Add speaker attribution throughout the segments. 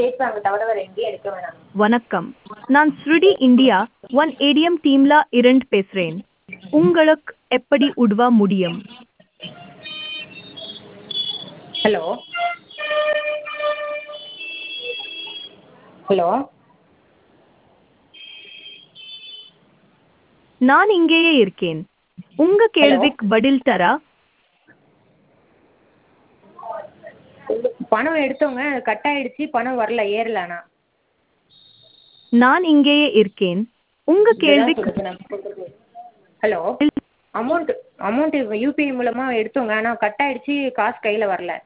Speaker 1: state bank தவிர வேறு எங்கேயும் எடுக்க வேணாம்
Speaker 2: வணக்கம் நான் ஸ்ருடி இந்தியா ஒன் ஏடிஎம் டீம்ல இருந்து பேசுறேன் உங்களுக்கு எப்படி உதவ முடியும்
Speaker 1: ஹலோ ஹலோ
Speaker 2: நான் இங்கேயே இருக்கேன் உங்க கேள்விக்கு பதில் தர
Speaker 1: பணம் எடுத்தோங்க அது கட் ஆயிடுச்சு பணம் வரல ஏறலண்ணா
Speaker 2: நான் இங்கேயே இருக்கேன் உங்க கேள்விக்கு
Speaker 1: ஹலோ அமௌண்ட் அமௌண்ட் யூபிஐ மூலமாக எடுத்தோங்க ஆனால் கட் ஆயிடுச்சு காசு கையில் வரல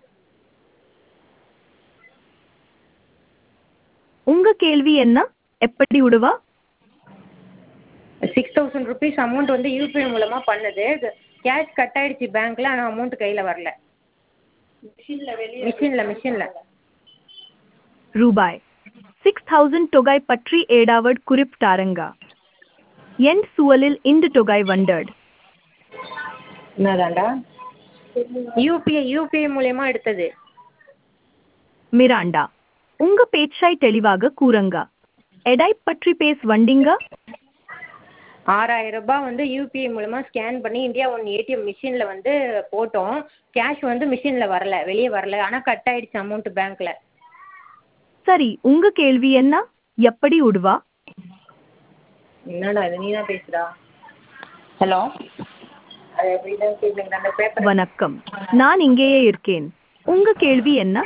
Speaker 2: உங்க கேள்வி என்ன எப்படி உதவ
Speaker 1: சிக்ஸ் தௌசண்ட் ருபீஸ் அமௌண்ட் வந்து யூபிஐ மூலமாக பண்ணது கேஷ் கட் ஆயிடுச்சு பேங்க்கில் ஆனால் அமௌண்ட் கையில் வரல மிஷினில் மிஷினில்
Speaker 2: ரூபாய் சிக்ஸ் தௌசண்ட் தொகை பற்றி ஏடாவட் குறிப்பிட்டாருங்க என் சூழலில் இந்த தொகை வண்டட்
Speaker 1: என்னதாண்டா யூபிஐ யூபிஐ மூலயமா எடுத்தது
Speaker 2: மிராண்டா உங்க பேச்சாய் தெளிவாக கூறுங்க எடை பற்றி பேஸ் வண்டிங்க
Speaker 1: ஆறாயிரம் ரூபாய் வந்து யூபிஐ மூலமாக ஸ்கேன் பண்ணி இந்தியா ஒன் ஏடிஎம் மிஷினில் வந்து போட்டோம் கேஷ் வந்து மிஷினில் வரல வெளியே வரல ஆனால் கட் ஆயிடுச்சு அமௌண்ட் பேங்க்கில்
Speaker 2: சரி உங்க கேள்வி என்ன எப்படி உதவா
Speaker 1: என்னடா இது நீ தான் பேசுடா ஹலோ அது எப்படி தான் கேட்குறீங்க அந்த பேப்பர்
Speaker 2: வணக்கம் நான் இங்கேயே இருக்கேன் உங்க கேள்வி என்ன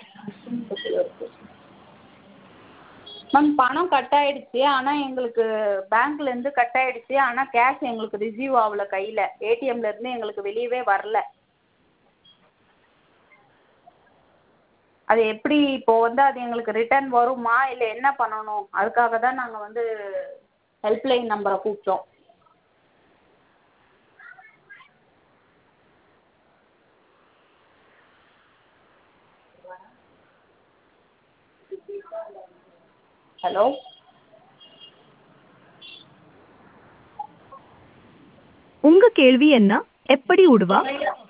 Speaker 3: மேம் பணம் கட் ஆயிடுச்சு ஆனால் எங்களுக்கு பேங்க்லேருந்து கட் ஆயிடுச்சு ஆனால் கேஷ் எங்களுக்கு ரிசீவ் ஆகல கையில் ஏடிஎம்லேருந்து எங்களுக்கு வெளியவே வரல அது எப்படி இப்போ வந்து அது எங்களுக்கு ரிட்டர்ன் வருமா இல்லை என்ன பண்ணணும் அதுக்காக தான் நாங்கள் வந்து ஹெல்ப்லைன் நம்பரை கூப்பிட்டோம் ஹலோ
Speaker 2: உங்க கேள்வி என்ன எப்படி உதவா